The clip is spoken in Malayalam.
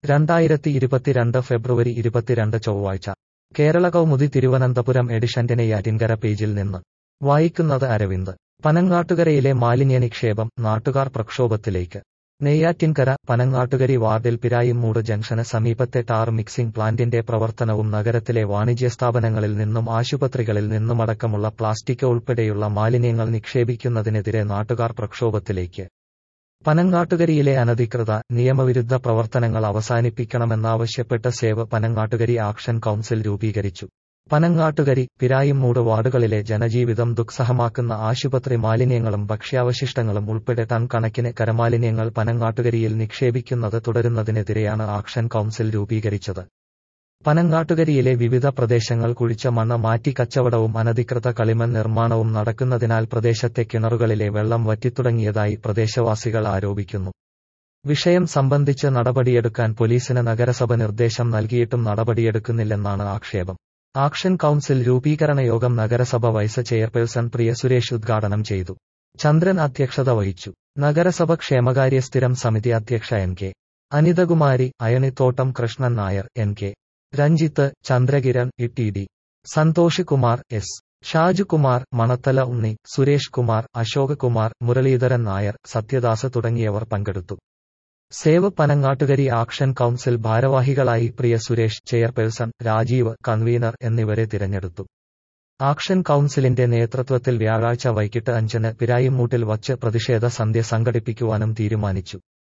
രണ്ടായിരത്തി ഇരുപത്തിരണ്ട് ഫെബ്രുവരി ഇരുപത്തിരണ്ട് ചൊവ്വാഴ്ച കേരള കൗമുദി തിരുവനന്തപുരം എഡിഷന്റെ നെയ്യാറ്റിൻകര പേജിൽ നിന്ന് വായിക്കുന്നത് അരവിന്ദ് പനങ്ങാട്ടുകരയിലെ മാലിന്യ നിക്ഷേപം നാട്ടുകാർ പ്രക്ഷോഭത്തിലേക്ക് നെയ്യാറ്റിൻകര പനങ്ങാട്ടുകരി വാർഡിൽ പിരായിമ്മൂട് ജംഗ്ഷന് സമീപത്തെ ടാർ മിക്സിംഗ് പ്ലാന്റിന്റെ പ്രവർത്തനവും നഗരത്തിലെ വാണിജ്യ സ്ഥാപനങ്ങളിൽ നിന്നും ആശുപത്രികളിൽ നിന്നുമടക്കമുള്ള പ്ലാസ്റ്റിക് ഉൾപ്പെടെയുള്ള മാലിന്യങ്ങൾ നിക്ഷേപിക്കുന്നതിനെതിരെ നാട്ടുകാർ പ്രക്ഷോഭത്തിലേക്ക് പനങ്ങാട്ടുകരിയിലെ അനധികൃത നിയമവിരുദ്ധ പ്രവർത്തനങ്ങൾ അവസാനിപ്പിക്കണമെന്നാവശ്യപ്പെട്ട് സേവ് പനങ്ങാട്ടുകരി ആക്ഷൻ കൗൺസിൽ രൂപീകരിച്ചു പനങ്ങാട്ടുകരി പിരായിമ്മൂട് വാർഡുകളിലെ ജനജീവിതം ദുസ്സഹമാക്കുന്ന ആശുപത്രി മാലിന്യങ്ങളും ഭക്ഷ്യാവശിഷ്ടങ്ങളും ഉൾപ്പെടെ ടൺ കണക്കിന് കരമാലിന്യങ്ങൾ പനങ്ങാട്ടുകരിയിൽ നിക്ഷേപിക്കുന്നത് തുടരുന്നതിനെതിരെയാണ് ആക്ഷൻ കൗൺസിൽ രൂപീകരിച്ചത് പനങ്ങാട്ടുകരിയിലെ വിവിധ പ്രദേശങ്ങൾ കുഴിച്ച മണ്ണ് മാറ്റി കച്ചവടവും അനധികൃത കളിമൺ നിർമ്മാണവും നടക്കുന്നതിനാൽ പ്രദേശത്തെ കിണറുകളിലെ വെള്ളം വറ്റിത്തുടങ്ങിയതായി പ്രദേശവാസികൾ ആരോപിക്കുന്നു വിഷയം സംബന്ധിച്ച് നടപടിയെടുക്കാൻ പോലീസിന് നഗരസഭ നിർദ്ദേശം നൽകിയിട്ടും നടപടിയെടുക്കുന്നില്ലെന്നാണ് ആക്ഷേപം ആക്ഷൻ കൗൺസിൽ രൂപീകരണ യോഗം നഗരസഭ വൈസ് ചെയർപേഴ്സൺ പ്രിയ സുരേഷ് ഉദ്ഘാടനം ചെയ്തു ചന്ദ്രൻ അധ്യക്ഷത വഹിച്ചു നഗരസഭ ക്ഷേമകാര്യ സ്ഥിരം സമിതി അധ്യക്ഷ N K Anithakumari Ayanithottam Krishnan Nair N K Ranjith Chandrakiran E T D Santhosh Kumar S Shajukumar Manathala Unni Suresh Kumar Ashok Kumar Muraleedharan Nair Sathyadas തുടങ്ങിയവർ പങ്കെടുത്തു സേവ് പനങ്ങാട്ടുകരി ആക്ഷൻ കൗൺസിൽ ഭാരവാഹികളായി പ്രിയ സുരേഷ് ചെയർപേഴ്സൺ രാജീവ് കൺവീനർ എന്നിവരെ തിരഞ്ഞെടുത്തു ആക്ഷൻ കൗൺസിലിന്റെ നേതൃത്വത്തിൽ വ്യാഴാഴ്ച വൈകിട്ട് അഞ്ചിന് പിരായിമ്മൂട്ടിൽ വച്ച് പ്രതിഷേധ സന്ധ്യ സംഘടിപ്പിക്കുവാനും തീരുമാനിച്ചു